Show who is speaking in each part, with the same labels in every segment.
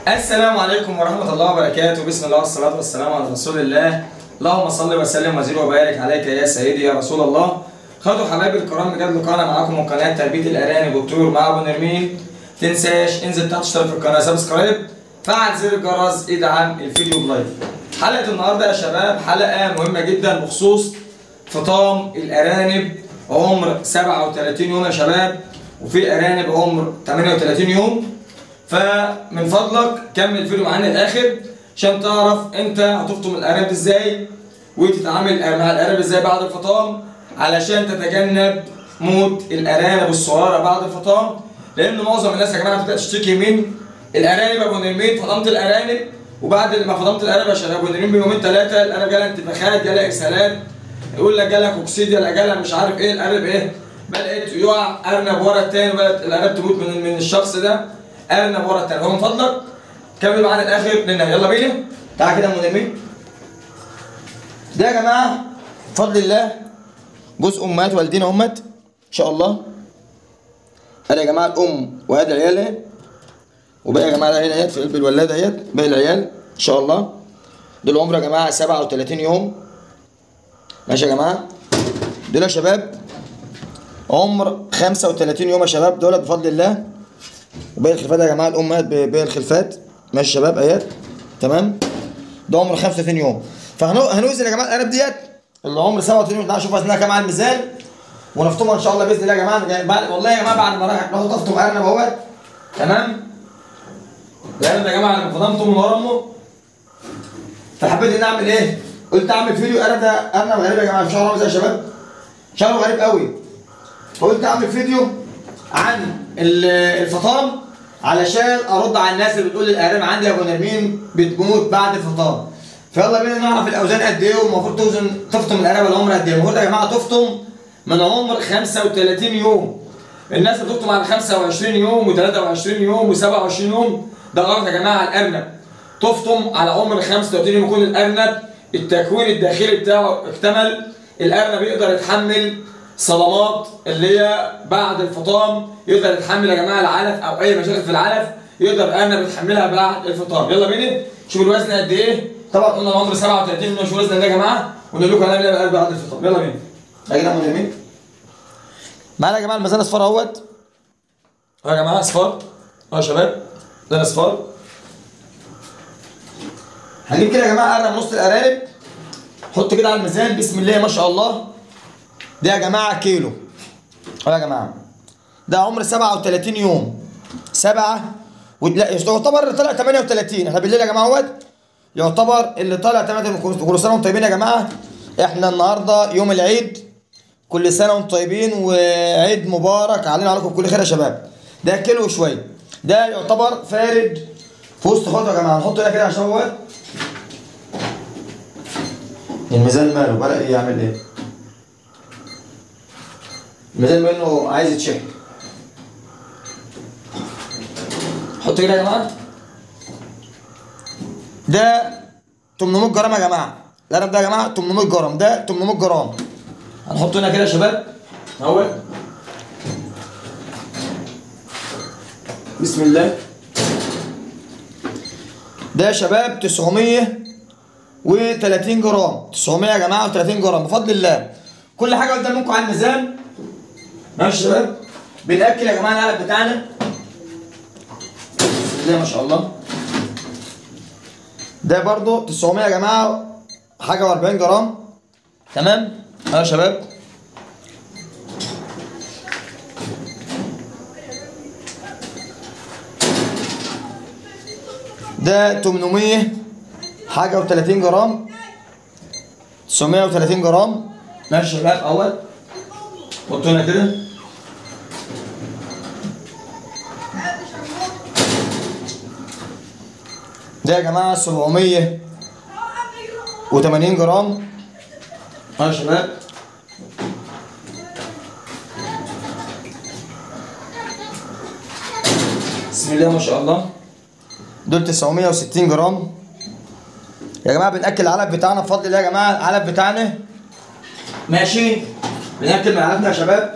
Speaker 1: السلام عليكم ورحمة الله وبركاته بسم الله والصلاة والسلام على رسول الله اللهم صل وسلم وزد وبارك عليك يا سيدي يا رسول الله خدوا حبايبي الكرام بجد لقاءنا معاكم من قناة تربية الأرانب والطيور مع أبو نرمين تنساش انزل تحت اشترك في القناة سبسكرايب فعل زر الجرس ادعم الفيديو بلايك حلقة النهاردة يا شباب حلقة مهمة جدا بخصوص فطام الأرانب عمر 37 يوم يا شباب وفي أرانب عمر 38 يوم فمن فضلك كمل الفيديو معانا للاخر عشان تعرف انت هتفطم الارانب ازاي وتتعامل مع الارانب ازاي بعد الفطام علشان تتجنب موت الارانب الصغيره بعد الفطام لان معظم الناس يا جماعه بتبدا تشتكي من الارانب ابو نرمين فطمت الارانب وبعد ما فطمت الارانب يا شباب ابو نرمين بيومين ثلاثه الارانب جالها انتفاخات جالها اسهالات يقول لك جالك اوكسيديا لا جالها مش عارف ايه الارنب ايه بدات يقع ارنب ورا التاني وبدات الارنب تموت من من الشخص ده ارنب ورا التاني فمن فضلك كمل معانا الاخر لان يلا بينا تعالى كده يا منمي ده يا جماعه بفضل الله جزء امهات والدينا امت ان شاء الله ادي يا جماعه الام وادي العيال اهي وباقي يا جماعه العيال اهيت في قلب الولاده اهيت باقي العيال ان شاء الله دول عمر يا جماعه 37 يوم ماشي يا جماعه دول يا شباب عمر 35 يوم يا شباب دول بفضل الله وباقي الخلفات يا جماعه الامهات باقي الخلفات ماشي يا شباب ايات تمام ده عمر 35 يوم فهنوزن يا جماعه الارنب ديت اللي عمر 37 يوم تعالى نشوف وزنها كام على الميزان ونفطمها ان شاء الله باذن الله يا جماعه بعد والله يا جماعه بعد ما راح باخد افطم ارنب اهوت تمام الارنب يا جماعه لما فطمته من ورا امه فحبيت ان اعمل ايه؟ قلت اعمل فيديو ارنب ده ارنب غريب يا جماعه شعره ازاي يا شباب؟ شعره غريب قوي فقلت اعمل فيديو عن الفطام علشان ارد على الناس اللي بتقول الارانب عندي يا ابو نرمين بتموت بعد الفطام فيلا بينا نعرف الاوزان قد ايه والمفروض توزن تفطم الارانب العمر قد ايه المفروض يا جماعه تفطم من عمر 35 يوم الناس بتفطم على 25 يوم و23 يوم و27 يوم ده غلط يا جماعه الارنب تفطم على عمر 35 يوم يكون الارنب التكوين الداخلي بتاعه اكتمل الارنب يقدر يتحمل صدمات اللي هي بعد الفطام يقدر يتحمل يا جماعه العلف او اي مشاكل في العلف يقدر الارنب يتحملها بعد الفطام يلا بينا شوف الوزن قد ايه طبعا قلنا العمر 37 نشوف الوزن ده يا جماعه ونقول لكم هنعمل ايه بعد الفطام يلا بينا يا جدعان من يمين معانا يا جماعه الميزان اصفر اهوت اهو يا جماعه اصفر اهو يا شباب ده اصفر هنجيب كده يا جماعه ارنب نص الارانب حط كده على الميزان بسم الله ما شاء الله ده يا جماعه كيلو اهو يا جماعه ده عمر 37 يوم 7 و... لا يعتبر اللي طلع 38 احنا بالليل يا جماعه اهوت يعتبر اللي طلع 38 كل سنه وانتم طيبين يا جماعه احنا النهارده يوم العيد كل سنه وانتم طيبين وعيد مبارك علينا عليكم كل خير يا شباب ده كيلو وشويه ده يعتبر فارد في وسط خطوه يا جماعه نحط هنا كده عشان هو الميزان ماله بدا ايه يعمل ايه الميزان منه عايز يتشحن حط كده يا جماعه ده 800 جرام يا جماعه القلم ده يا جماعه 800 جرام ده 800 جرام هنحطه هنا كده يا شباب اهو بسم الله ده يا شباب 930 جرام 900 يا جماعه و30 جرام بفضل الله كل حاجه قدامكم على الميزان ماشي يا شباب بناكل يا جماعه العلب بتاعنا بسم الله ما شاء الله ده برضو 900 يا جماعه حاجه و40 جرام تمام ها يا شباب ده 800 حاجه و30 جرام 930 جرام ماشي يا شباب اول حطوا هنا كده ده يا جماعة 780 جرام ها يا شباب بسم الله ما شاء الله دول 960 جرام يا جماعة بنأكل العلب بتاعنا بفضل الله يا جماعة العلب بتاعنا ماشي بنأكل من علبنا يا شباب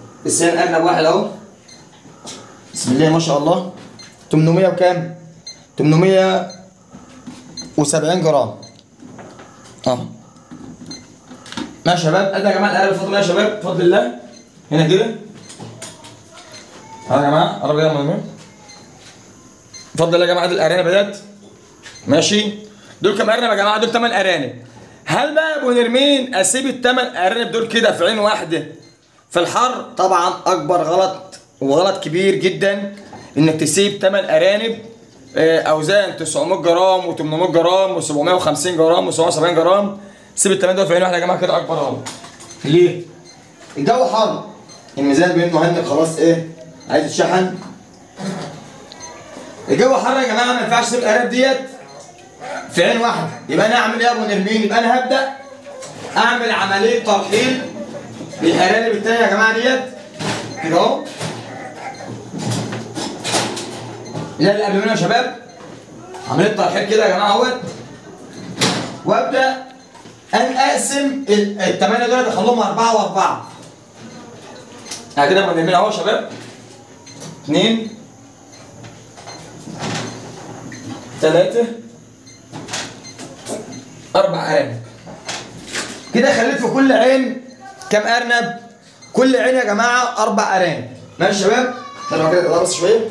Speaker 1: السن أغلب واحد أهو بسم الله ما شاء الله 800 وكام؟ 870 جرام اه ماشي يا شباب ادي يا جماعه القلم بفضل الله يا شباب بفضل الله هنا كده ها يا جماعه قرب كده من بفضل الله يا جماعه دي الارانب بدات ماشي دول كام ارنب يا جماعه دول 8 ارانب هل بقى يا ابو نرمين اسيب الثمان ارانب دول كده في عين واحده في الحر طبعا اكبر غلط وغلط كبير جدا انك تسيب 8 ارانب آه، اوزان 900 جرام و800 جرام و750 جرام و770 جرام سيب الثمان دول في عين واحده يا جماعه كده اكبر غلط ليه؟ الجو حر الميزان بين مهند خلاص ايه عايز يتشحن الجو حر يا جماعه ما ينفعش تسيب الارانب ديت في عين واحده يبقى انا اعمل ايه يا ابو نرمين يبقى انا هبدا اعمل عمليه ترحيل للارانب التانيه يا جماعه ديت كده اهو ده اللي قبل منه يا شباب عمليه ترحيل كده يا جماعه اهوت وابدا ان اقسم ال- الثمانيه دول اخليهم اربعه واربعه ها كده ابو نرمين اهو يا شباب اثنين ثلاثه اربع ارانب كده خليت في كل عين كام ارنب كل عين يا جماعه اربع ارانب ماشي يا شباب نرجع كده كده بس شويه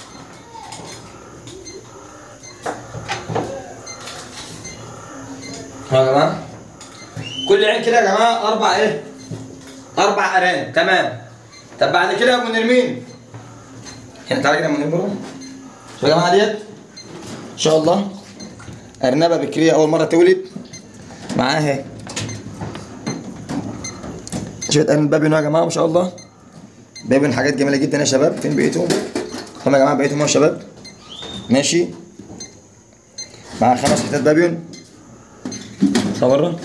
Speaker 1: ها يا جماعه كل عين كده يا جماعه اربع ايه اربع ارانب تمام طب بعد كده يا ابو نرمين هنا تعالى كده يا ابو نرمين شوفوا يا جماعه ديت ان شاء الله ارنبه بكريه اول مره تولد معاها اهي شويه ارنب بابن يا جماعه ما شاء الله بابن حاجات جميله جدا يا شباب فين بقيتهم هم يا جماعه بقيتهم يا شباب ماشي مع خمس حتات بابيون صورنا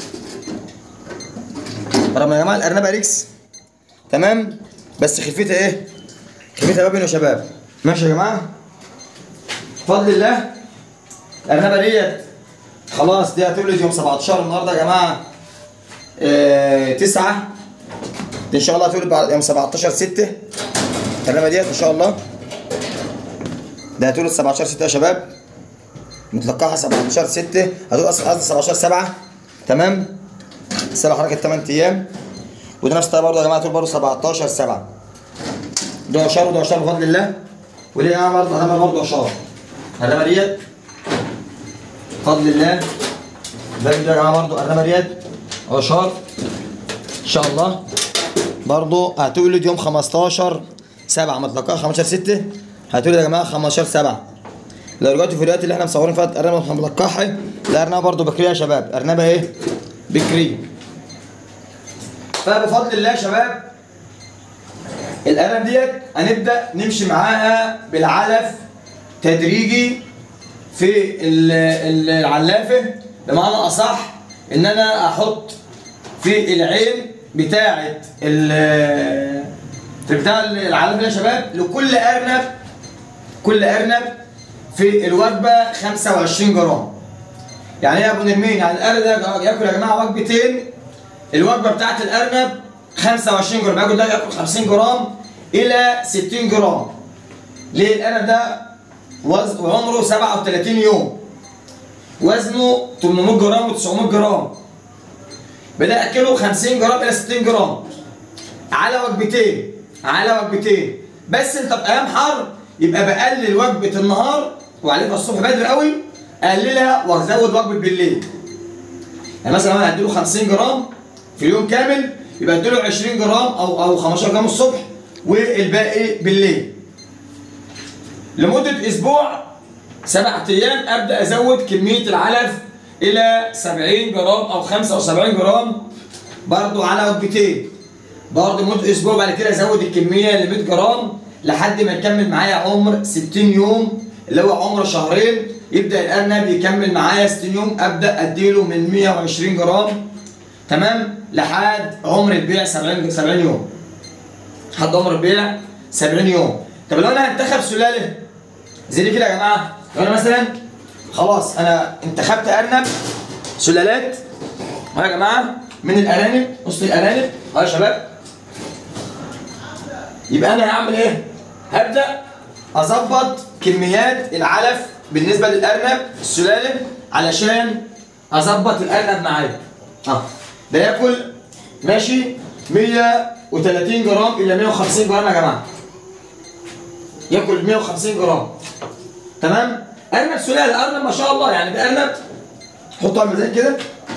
Speaker 1: رغم يا جماعه الارنبه ريكس تمام بس خلفيتها ايه خلفيتها بابيون يا شباب ماشي يا جماعه بفضل الله الارنبه ديت خلاص دي هتولد يوم 17 النهارده يا جماعه آه 9 دي ان شاء الله هتولد بعد يوم 17 6 الارنبه ديت ان شاء الله ده هتولد 17 6 يا شباب متلقاها 17 6 هتولد اصلا قصدي 17 7 تمام سبع حركه 8 ايام وده نفس الطريقه برضه يا جماعه هتولد برضه 17 7 ده شهر وده شهر بفضل الله وليه يا جماعه برضه الارنبه برضه شهر الارنبه ديت بفضل الله ده يا جماعه برضه الرمى ديت عشار ان شاء الله برضه هتولد يوم 15 7 مطلقها 15 6 هتولد يا جماعه 15 7 لو رجعتوا في الفيديوهات اللي احنا مصورين فيها الارنبه ملقحه الارنبه برضه بكريه يا شباب ارنبه ايه؟ بكريه فبفضل الله يا شباب الارنب ديت هنبدا نمشي معاها بالعلف تدريجي في ال- ال- العلافه بمعنى اصح ان انا احط في العين بتاعه ال في بتاع العلافه دي يا شباب لكل ارنب كل ارنب في الوجبه 25 جرام يعني ايه يا ابو نرمين يعني الارنب ده ياكل يا جماعه وجبتين الوجبه بتاعت الارنب 25 جرام ياكل ده ياكل 50 جرام الى 60 جرام ليه الارنب ده وز- وعمره 37 يوم وزنه 800 جرام و900 جرام بدا اكله 50 جرام الى 60 جرام على وجبتين على وجبتين بس انت في ايام حر يبقى بقلل وجبه النهار وعليها الصبح بدري قوي اقللها وازود وجبه بالليل يعني مثلا انا هديله 50 جرام في اليوم كامل يبقى اديله 20 جرام او او 15 جرام الصبح والباقي بالليل لمدة أسبوع سبعة أيام أبدأ أزود كمية العلف إلى 70 جرام أو 75 جرام برضو على وجبتين برضو مدة أسبوع بعد كده أزود الكمية ل 100 جرام لحد ما يكمل معايا عمر 60 يوم اللي هو عمر شهرين يبدأ الأرنب يكمل معايا 60 يوم أبدأ أديله من 120 جرام تمام لحد عمر البيع 70 70 يوم لحد عمر البيع 70 يوم طب لو انا هنتخب سلاله زي دي كده يا جماعه لو انا مثلا خلاص انا انتخبت ارنب سلالات اهو يا جماعه من الارانب نص الارانب اهو يا شباب يبقى انا هعمل ايه؟ هبدا اظبط كميات العلف بالنسبه للارنب السلاله علشان اظبط الارنب معايا اه ده ياكل ماشي 130 جرام الى 150 جرام يا جماعه ياكل 150 جرام تمام ارنب سلاله ارنب ما شاء الله يعني ده ارنب حطه على الميزان كده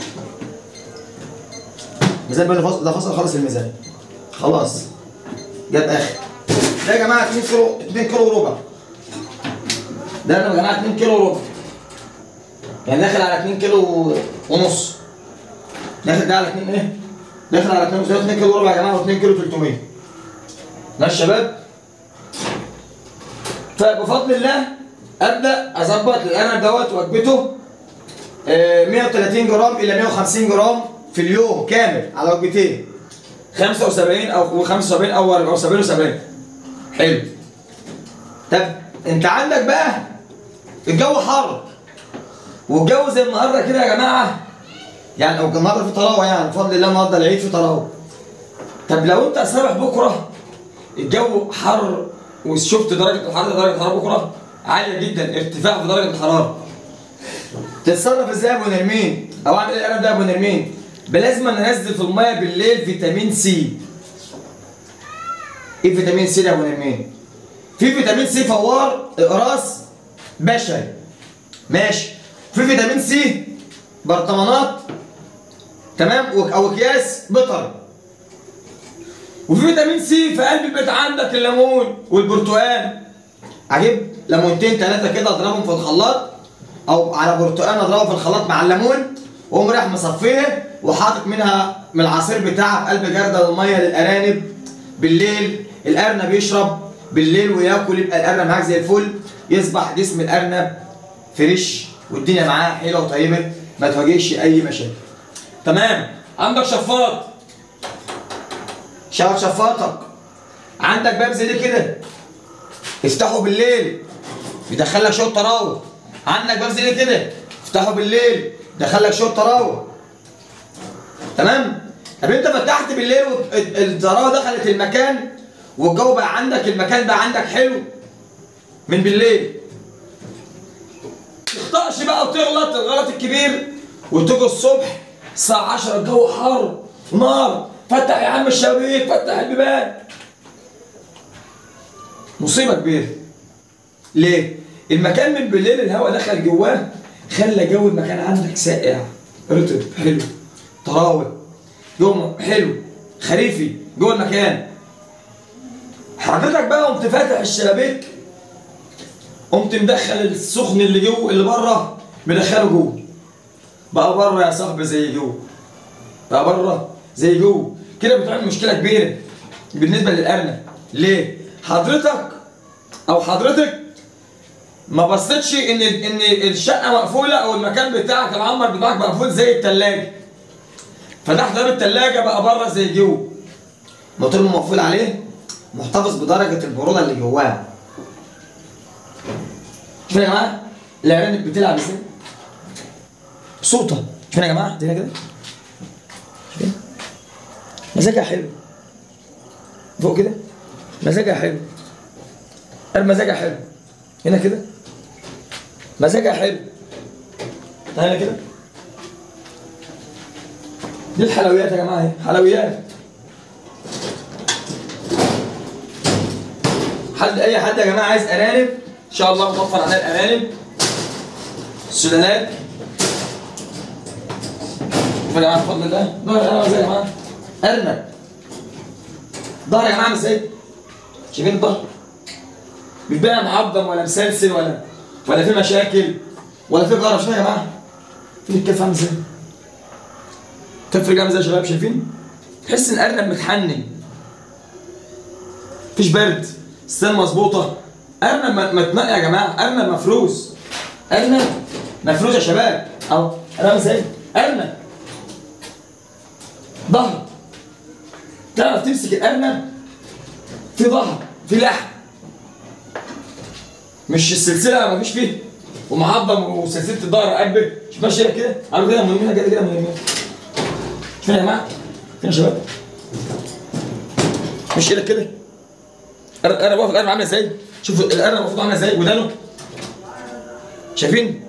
Speaker 1: الميزان بقى فصل ده فصل خالص الميزان خلاص جاب اخر ده يا جماعه 2 كيلو 2 كيلو وربع ده يا جماعه 2 كيلو وربع يعني داخل على 2 كيلو ونص داخل ده على 2 ايه؟ داخل على 2 2 كيلو وربع يا جماعه و2 كيلو 300 ماشي يا شباب فبفضل الله ابدا اظبط الارنب دوت وجبته آه، 130 جرام الى 150 جرام في اليوم كامل على وجبتين 75 او 75 او او 70 و70 حلو طب انت عندك بقى الجو حر والجو زي النهارده كده يا جماعه يعني او النهارده في طراوه يعني بفضل الله النهارده العيد في طراوه طب لو انت صبح بكره الجو حر وشفت درجه الحراره درجه الحراره بكره عاليه جدا ارتفاع في درجه الحراره تتصرف ازاي يا ابو نرمين او اعمل ايه القلم ده يا ابو نرمين بلازم انزل في الميه بالليل فيتامين سي ايه فيتامين سي ده يا ابو نرمين في فيتامين سي فوار اقراص بشري ماشي في فيتامين سي برطمانات تمام وك- او اكياس بيطري وفي فيتامين سي في قلب البيت عندك الليمون والبرتقال اجيب ليمونتين ثلاثه كده اضربهم في الخلاط او على برتقال اضربه في الخلاط مع الليمون واقوم رايح مصفيه وحاطط منها من العصير بتاعها في قلب جردل الميه للارانب بالليل الارنب يشرب بالليل وياكل يبقى الارنب معاك زي الفل يصبح جسم الارنب فريش والدنيا معاه حلوه وطيبه ما تواجهش اي مشاكل تمام عندك شفاط شغل شفاطك عندك باب زي ده كده افتحه بالليل يدخلك شويه تراوح عندك باب زي ده كده افتحه بالليل يدخلك شويه تراوح تمام طب انت فتحت بالليل والتراوح دخلت المكان والجو بقى عندك المكان بقى عندك حلو من بالليل تخطأش بقى وتغلط الغلط الكبير وتيجي الصبح الساعة 10 الجو حر نار فتح يا عم الشبابيك فتح البيبان مصيبة كبيرة ليه؟ المكان من بالليل الهواء دخل جواه خلى جو المكان عندك ساقع رطب حلو طراوة جو حلو خريفي جوه المكان حضرتك بقى قمت فاتح الشبابيك قمت مدخل السخن اللي جوه اللي بره مدخله جوه بقى بره يا صاحبي زي جوه بقى بره زي جوه كده بتعمل مشكله كبيره بالنسبه للارنب ليه حضرتك او حضرتك ما بصيتش ان ان الشقه مقفوله او المكان بتاعك العنبر بتاعك مقفول زي الثلاجه فتحت باب الثلاجه بقى بره زي جوه موتور مقفول عليه محتفظ بدرجه البروده اللي جواه شوفوا يا جماعه الارانب بتلعب ازاي صوتها شوفوا يا جماعه دي كده شوفوا مزاجها حلو فوق كده مزاجها حلو المزاجها حلو هنا كده مزاجها حلو هنا كده دي الحلويات يا جماعه اهي حلويات حد اي حد يا جماعه عايز ارانب ان شاء الله متوفر علينا الارانب السودانات شوفوا يا جماعه بفضل الله ظهر الارنب ازاي يا جماعه ارنب ظهر يا جماعه عامل ازاي شايفين الظهر مش بقى معضم ولا مسلسل ولا ولا في مشاكل ولا في جرب شوفوا يا جماعه فين الكف عامل ازاي كف رجل عامل ازاي يا شباب شايفين تحس ان الارنب متحنن مفيش برد السن مظبوطه ارنب م- متنقي يا جماعه ارنب مفروس ارنب مفروس يا شباب اهو ارنب ازاي ارنب ظهر تعرف تمسك الارنب في ظهر في لحم مش السلسله مفيش فيه ومعظم وسلسله الظهر قلبك مش ماشيه كده عامل كده من يمين كده كده من يمين فين يا جماعه فين يا شباب مش ايدك كده انا واقف الارنب عامله ازاي شوف الارنب المفروض عامله ازاي ودانه شايفين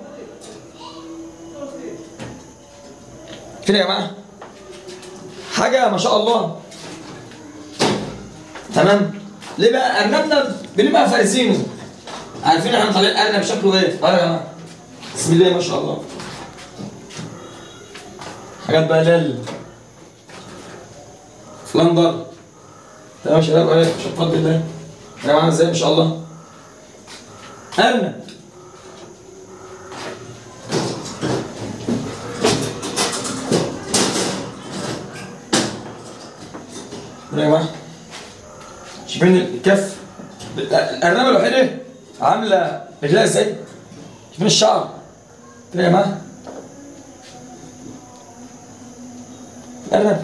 Speaker 1: فين يا جماعه حاجه ما شاء الله تمام ليه بقى ارنبنا بنبقى فارزينه عارفين احنا مطلعين ارنب شكله ايه اه يا جماعه بسم الله ما شاء الله حاجات بقى لل فلندر تمام يا شباب ايه شطات بالله يا جماعه ازاي ما شاء الله ارنب يا جماعه شايفين الكف الارنبه الوحيده عامله رجلها ازاي شايفين الشعر كده يا جماعه الارنب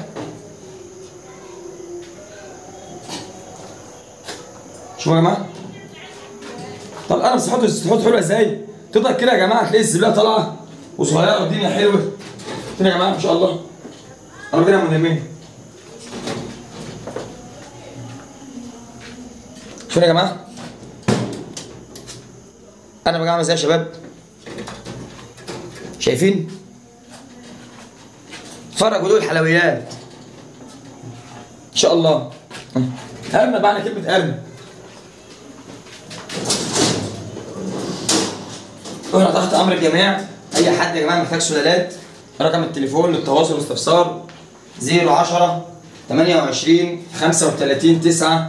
Speaker 1: شوفوا يا جماعه طب انا صحته صحته حلوه ازاي تقدر كده يا جماعه تلاقي الزباله طالعه وصغيره والدنيا حلوه كده يا جماعه ما شاء الله انا كده مهمين شوفوا يا جماعه انا بقى عامل ازاي يا شباب شايفين اتفرجوا دول الحلويات ان شاء الله ارنب معنى كلمه ارنب واحنا تحت امر الجميع اي حد يا جماعه محتاج سلالات رقم التليفون للتواصل والاستفسار 010 28 35 9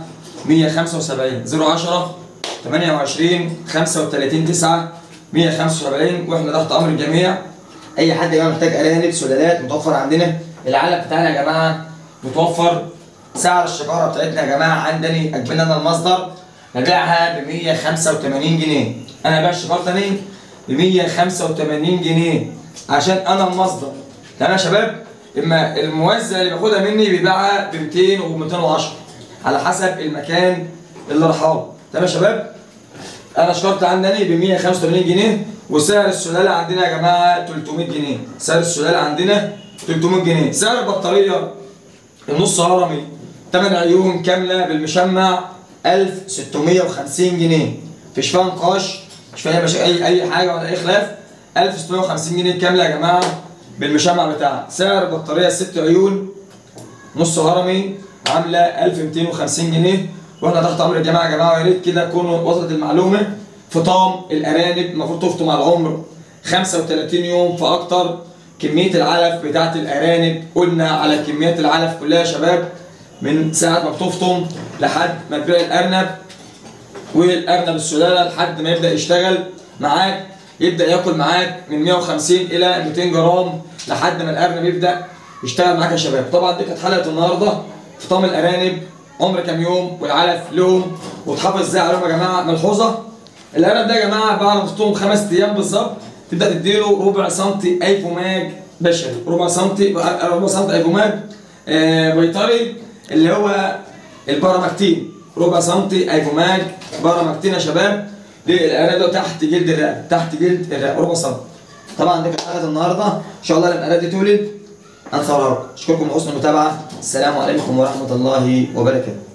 Speaker 1: 175 010 28 35 9 175 واحنا تحت امر الجميع اي حد يا جماعه محتاج ارانب سلالات متوفر عندنا العلب بتاعنا يا جماعه متوفر سعر الشجره بتاعتنا يا جماعه عندني اجبنا لنا المصدر نبيعها ب 185 جنيه انا ببيع الشجره تاني ب 185 جنيه عشان انا المصدر تمام يا شباب اما الموزع اللي بياخدها مني بيبيعها ب 200 و 210 على حسب المكان اللي راحه تمام يا شباب انا اشتركت عندي ب 185 جنيه وسعر السلاله عندنا يا جماعه 300 جنيه سعر السلاله عندنا 300 جنيه سعر البطاريه النص هرمي 8 عيون كامله بالمشمع 1650 جنيه مفيش فيها نقاش مش فيها مش اي اي حاجه ولا اي خلاف 1650 جنيه كامله يا جماعه بالمشمع بتاعها سعر البطاريه ست عيون نص هرمي عامله 1250 جنيه واحنا تحت امر الجماعه يا جماعه ويا ريت كده تكونوا وصلت المعلومه فطام الارانب المفروض تفطم على العمر 35 يوم فاكتر كميه العلف بتاعت الارانب قلنا على كميات العلف كلها يا شباب من ساعه ما بتفطم لحد ما تبيع الارنب والارنب السلاله لحد ما يبدا يشتغل معاك يبدا ياكل معاك من 150 الى 200 جرام لحد ما الارنب يبدا يشتغل معاك يا شباب طبعا دي كانت حلقه النهارده فطام الارانب عمر كام يوم والعلف لهم وتحافظ ازاي عليهم يا جماعه ملحوظه الارنب ده يا جماعه بعد ما تفطمه خمس ايام بالظبط تبدا تديله ربع سنتي ايفوماج بشري ربع سنتي ربع سنتي ايفوماج آه بيطري اللي هو البارامكتين ربع سنتي ايفوماج بارامكتين يا شباب للارانب ده تحت جلد الرقبه تحت جلد الرقبه ربع سنتي طبعا دي كانت حلقه النهارده ان شاء الله لما الارانب دي تولد هنصورها اشكركم لحسن المتابعه السلام عليكم ورحمه الله وبركاته